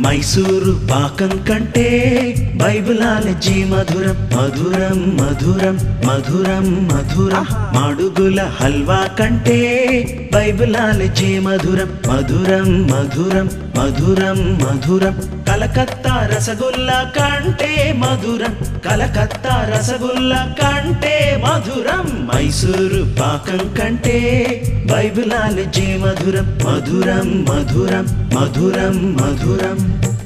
మైసూరు పాకం కంటే బైబిలాలజీ మధురం మధురం మధురం మధురం మధురం మాడుగుల హల్వా కంటే బైబిలాలజీ మధురం మధురం మధురం మధురం మధురం కలకత్తా రసగుల్లా కంటే మధురం కలకత్తా రసగుల్లా కంటే మధురం మైసూరు పాకం కంటే బైబిలాలజీ మధురం మధురం మధురం మధురం మధురం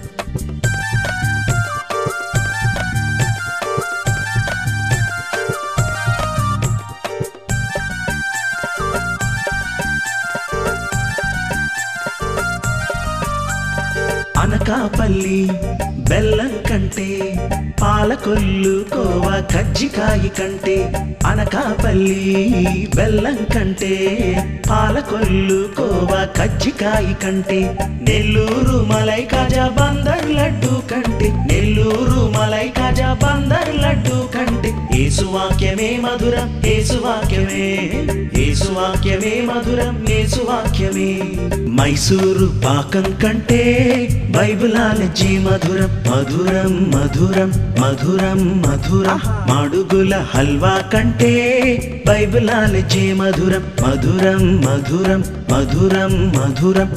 అనకాపల్లి బెల్లం కంటే పాలకొల్లు కోవా కజ్జికాయ కంటే అనకాపల్లి బెల్లం కంటే పాలకొల్లు కోవా కజ్జికాయ కంటే నెల్లూరు మలై కాజా బందర్ లడ్డు కంటే నెల్లూరు మలై కాజా బందర్ లడ్డు కంటే ఏసువాక్యమే మధురం ఏసువాక్యమే ఏసువాక్యమే మధురం ఏసువాక్యమే మైసూరు పాకం కంటే బైబిలాలజీ మధురం మధురం మధురం మధురం మధురం మాడుగుల హల్వా కంటే బైబిలాలజీ మధురం మధురం మధురం మధురం మధురం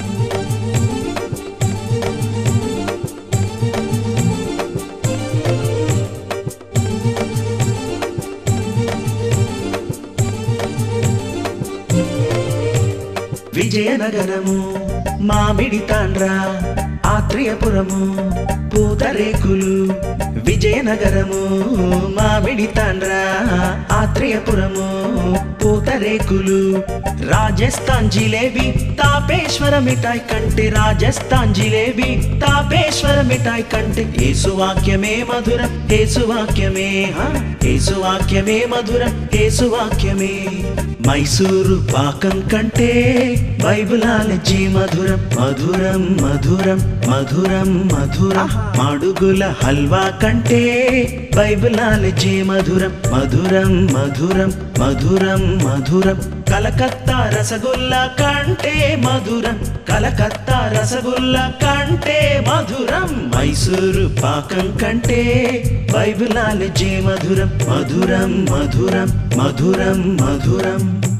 విజయనగరము మామిడి తాండ్ర ఆత్రేయపురము పూతరేకులు విజయనగరము మామిడి తాండ్ర ఆత్రేయపురము పూతరేకులు రాజస్థాన్ జిలేబీ తాపేశ్వర మిఠాయి కంటే రాజస్థాన్ జిలేబీ తాపేశ్వర మిఠాయి కంటే ఏసువాక్యమే మధురం ఏసువాక్యమే హా, ఏసువాక్యమే మధురం ఏసువాక్యమే మైసూరు పాకం కంటే బైబిలాలజీ మధురం మధురం మధురం మధురం మధురం మాడుగుల హల్వా కంటే బైబిలాలజీ మధురం మధురం మధురం మధురం మధురం కలకత్తా రసగుల్లా కంటే మధురం కలకత్తా రసగుల్లా కంటే మధురం మైసూరు పాకం కంటే బైబిలాలజీ మధురం మధురం మధురం మధురం మధురం